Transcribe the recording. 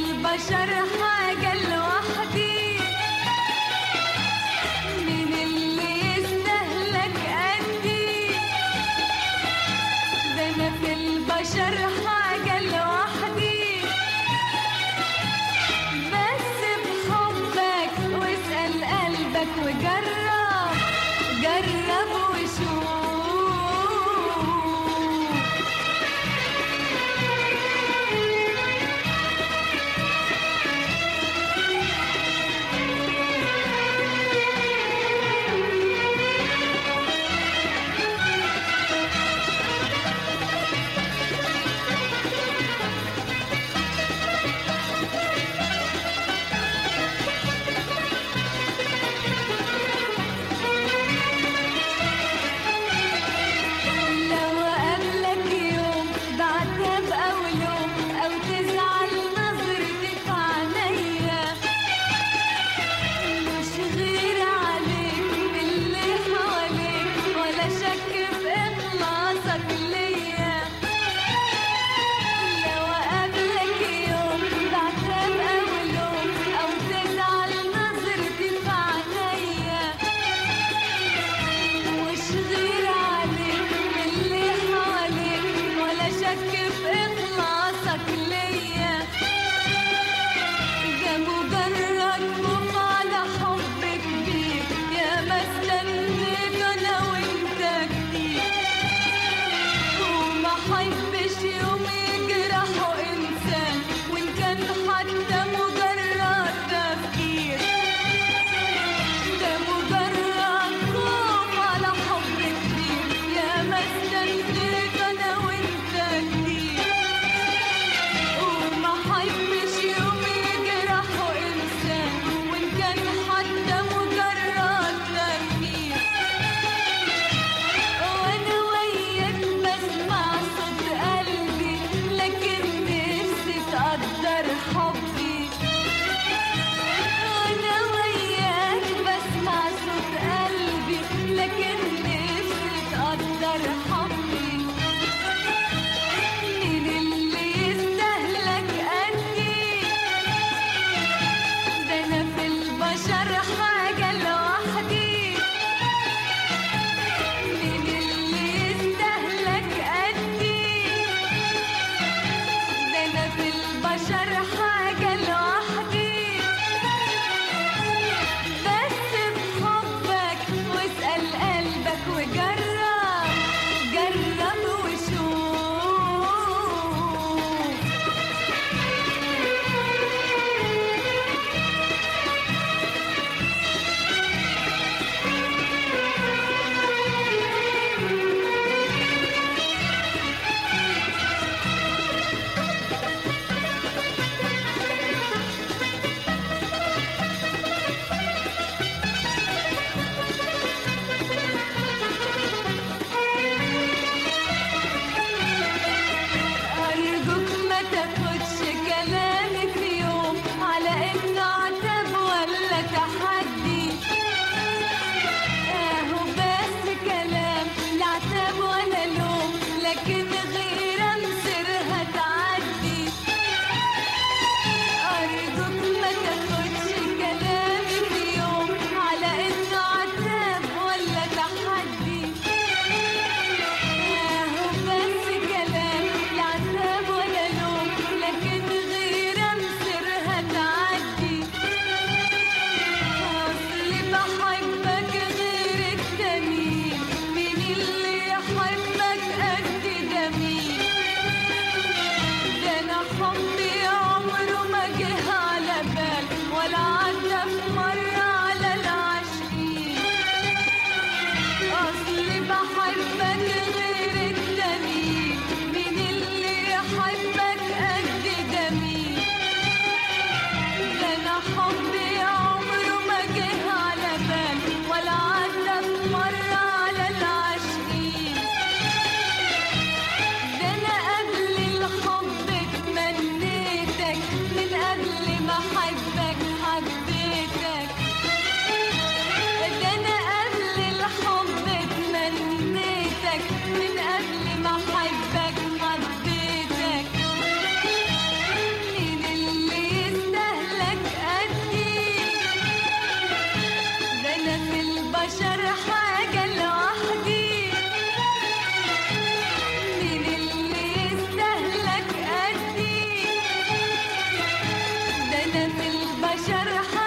البشر حاجة لوحدي مين اللي يستهلك قدي ده أنا في البشر حاجة لوحدي بس بحبك واسأل قلبك وجرب جرب وشوف لو قابلك يوم بعتب أو لوم أو تزعل نظرتك عينيا مش غير عليك باللي حواليك ولا شك في إخلاصك ليا لو قابلك يوم بعتب أو لوم أو تزعل نظرتك عينيا مش غير عليك اللي حواليك ولا شك في إخلاصك ليا ده مجرد خوف على حب كبير يا ما استنيت أنا وأنت كتير وما حبش يوم يجرحه إنسان وإن كان حتى مجرد تفكير ده مجرد خوف على حب كبير يا ما استنيت انا وانت كتير وما حبش يوم يجرحه انسان وان كان حتى مجرد تفكير وانا وياك بسمع صوت قلبي لكن نفسي تقدر حبي وانا وياك بسمع صوت قلبي لكن نفسي تقدر حبي مين اللي يستهلك قدي ده انا في البشر حاجة لوحدي مين اللي يستهلك قدي ده انا في البشر حاجة لوحدي بس بحبك واسأل قلبك وجرب جرب وشوف أرجوك ما تاخدش كلامي في يوم على إنه عتاب ولا تحدي أهو بس كلام لا عتاب ولا لوم لكن غيرة مصيرها تعدي أرجوك ما تاخدش كلامي في يوم على إنه عتاب ولا تحدي اهو بس كلام لا عتاب ولا لوم لكن غيرة مصيرها تعدي اصلي بحبك غير التانيين مين اللي يحبك قد ده مين ده انا حبي عمره ما جه على بال ولا عدى في مرة على العاشقين أصلي بحبك غير التانيين مين اللي يحبك قد ده مين ده أنا حبي عمره ما جه على بال ولا عدى في مرة على العاشقين ده أنا قبل الحب اتمنيتك من قبل ما أحبك حبيتك ده أنا قبل الحب اتمنيتك من قبل ما أحبك حبيتك مين اللي شرحة